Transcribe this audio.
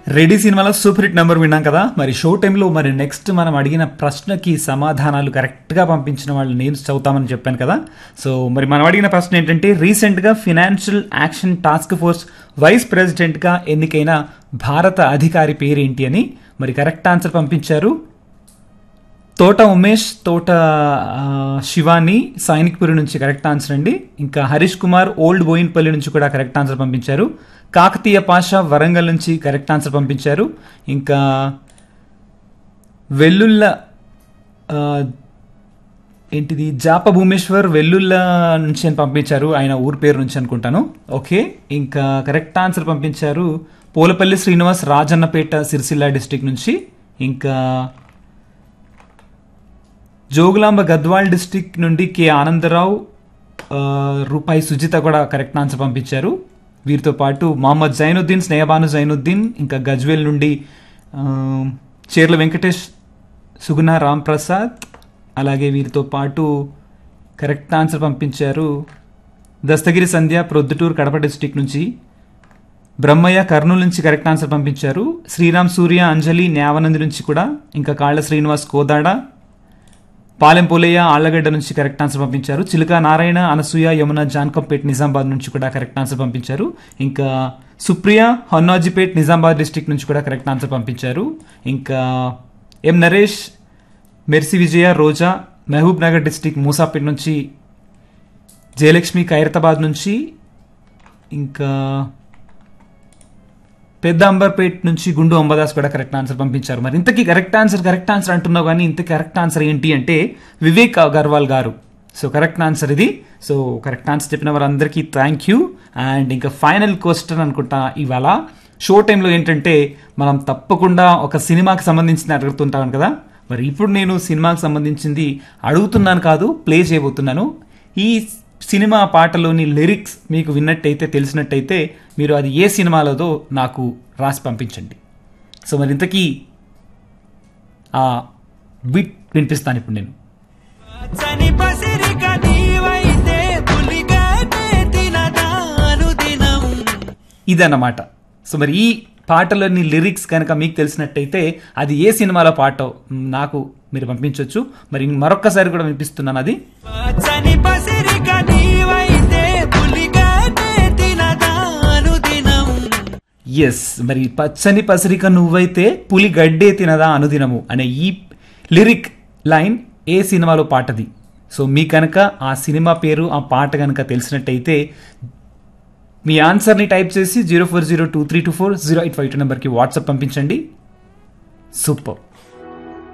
ready సినిమాలో super hit number విన్నాం కదా మరి షో టైంలో మరి నెక్స్ట్ మనం అడిగిన ప్రశ్నకి సమాధానాలు కరెక్ట్గా పంపించిన వాళ్ళ నేమ్స్ చదువుతామని చెప్పాను కదా సో మరి మనం అడిగిన ప్రశ్న ఏంటంటే రీసెంట్గా financial action task force vice ప్రెసిడెంట్గా ఎన్నికైన భారత అధికారి పేరేంటి అని మరి కరెక్ట్ ఆన్సర్ పంపించారు తోట ఉమేష్ తోట ఆ, శివాని సైనిక్పురి నుంచి కరెక్ట్ ఆన్సర్ అండి ఇంకా హరీష్ కుమార్ ఓల్డ్ బోయిన్పల్లి నుంచి కూడా కరెక్ట్ ఆన్సర్ పంపించారు కాకతీయ పాషా వరంగల్ నుంచి కరెక్ట్ ఆన్సర్ పంపించారు ఇంకా వెల్లుల్ల ఆ, ఏంటిది జాప భూమేశ్వర్ వెల్లుల్ల నుంచి అని పంపించారు ఆయన ఊరి పేరు నుంచి అనుకుంటాను ఓకే ఇంకా కరెక్ట్ ఆన్సర్ పంపించారు పోలపల్లి శ్రీనివాస్ రాజన్నపేట సిరిసిల్ల డిస్టిక్ నుంచి ఇంకా జోగులాంబ గద్వాల్ డిస్టిక్ నుండి కె ఆనందరావు ఆ, రూపాయి సుజిత కూడా కరెక్ట్ ఆన్సర్ పంపించారు వీరితో పాటు మహమ్మద్ జైనుద్దీన్ స్నేహబాను జైనుద్దీన్ ఇంకా గజ్వేల్ నుండి ఆ, చీర్ల వెంకటేష్ సుగుణ రామ్ ప్రసాద్ అలాగే వీరితో పాటు కరెక్ట్ ఆన్సర్ పంపించారు దస్తగిరి సంధ్య ప్రొద్దుటూరు కడప డిస్టిక్ నుంచి బ్రహ్మయ్య కర్నూలు నుంచి కరెక్ట్ ఆన్సర్ పంపించారు శ్రీరామ్ సూర్య అంజలి న్యావనంది నుంచి కూడా ఇంకా కాళ్ళ శ్రీనివాస్ కోదాడ పాలెం పోలయ్య ఆళ్లగడ్డ నుంచి కరెక్ట్ ఆన్సర్ పంపించారు చిలుక నారాయణ అనసూయ యమున జాన్కంపేట్ నిజామాబాద్ నుంచి కూడా కరెక్ట్ ఆన్సర్ పంపించారు ఇంకా సుప్రియ హొన్నాజిపేట్ నిజామాబాద్ డిస్టిక్ నుంచి కూడా కరెక్ట్ ఆన్సర్ పంపించారు ఇంకా ఎం నరేష్ మెర్సి విజయ రోజా మహబూబ్ నగర్ డిస్టిక్ మూసాపేట్ నుంచి జయలక్ష్మి ఖైరతాబాద్ నుంచి ఇంకా పెద్ద అంబర్పేట్ నుంచి గుండు అంబదాస్ కూడా కరెక్ట్ ఆన్సర్ పంపించారు మరి ఇంతకీ కరెక్ట్ ఆన్సర్ కరెక్ట్ ఆన్సర్ అంటున్నావు కానీ ఇంత కరెక్ట్ ఆన్సర్ ఏంటి అంటే వివేక్ అగర్వాల్ గారు సో కరెక్ట్ ఆన్సర్ ఇది సో కరెక్ట్ ఆన్సర్ చెప్పిన వారందరికీ థ్యాంక్ యూ అండ్ ఇంకా ఫైనల్ క్వశ్చన్ అనుకుంటా ఇవాళ షో టైంలో ఏంటంటే మనం తప్పకుండా ఒక సినిమాకి సంబంధించిన అడుగుతుంటాం కదా మరి ఇప్పుడు నేను సినిమాకి సంబంధించింది అడుగుతున్నాను కాదు ప్లే చేయబోతున్నాను ఈ సినిమా పాటలోని లిరిక్స్ మీకు విన్నట్టయితే తెలిసినట్టయితే మీరు అది ఏ సినిమాలోదో నాకు రాసి పంపించండి సో మరి ఇంతకీ ఆ బిట్ వినిపిస్తాను ఇప్పుడు నేను చని పసిరిక నీవైతే పులిగా తినదాను దినం ఇదన్నమాట సో మరి ఈ పాటలోని లిరిక్స్ కనుక మీకు తెలిసినట్టయితే అది ఏ సినిమాలో పాటో నాకు మీరు పంపించవచ్చు మరి మరొక్కసారి కూడా వినిపిస్తున్నాను అది చని పసిరిక నీవైతే పులిగా తినదాను దినం ఎస్ మరి పచ్చని పసిరిక నువ్వైతే పులి గడ్డే తినదా అనుదినము అనే ఈ లిరిక్ లైన్ ఏ సినిమాలో పాటది సో మీ కనుక ఆ సినిమా పేరు ఆ పాట కనుక తెలిసినట్టయితే మీ ఆన్సర్ని టైప్ చేసి zero four zero two three two four zero eight five two నెంబర్కి వాట్సాప్ పంపించండి సూపర్